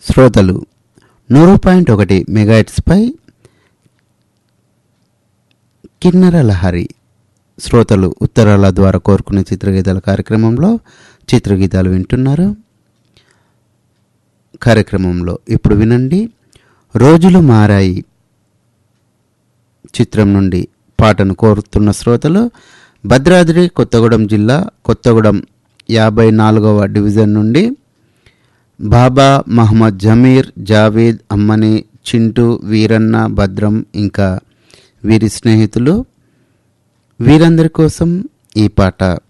శ్రోతలు నూరు పాయింట్ ఒకటి మెగాహెట్స్పై కిన్నెర లహరి శ్రోతలు ఉత్తరాల ద్వారా కోరుకునే చిత్రగీతాల కార్యక్రమంలో చిత్రగీతాలు వింటున్నారు కార్యక్రమంలో ఇప్పుడు వినండి రోజులు మారాయి చిత్రం నుండి పాటను కోరుతున్న శ్రోతలు భద్రాద్రి కొత్తగూడెం జిల్లా కొత్తగూడెం యాభై నాలుగవ డివిజన్ నుండి బాబా మహమ్మద్ జమీర్ జావేద్ అమ్మని చింటూ వీరన్న భద్రం ఇంకా వీరి స్నేహితులు వీరందరి కోసం ఈ పాట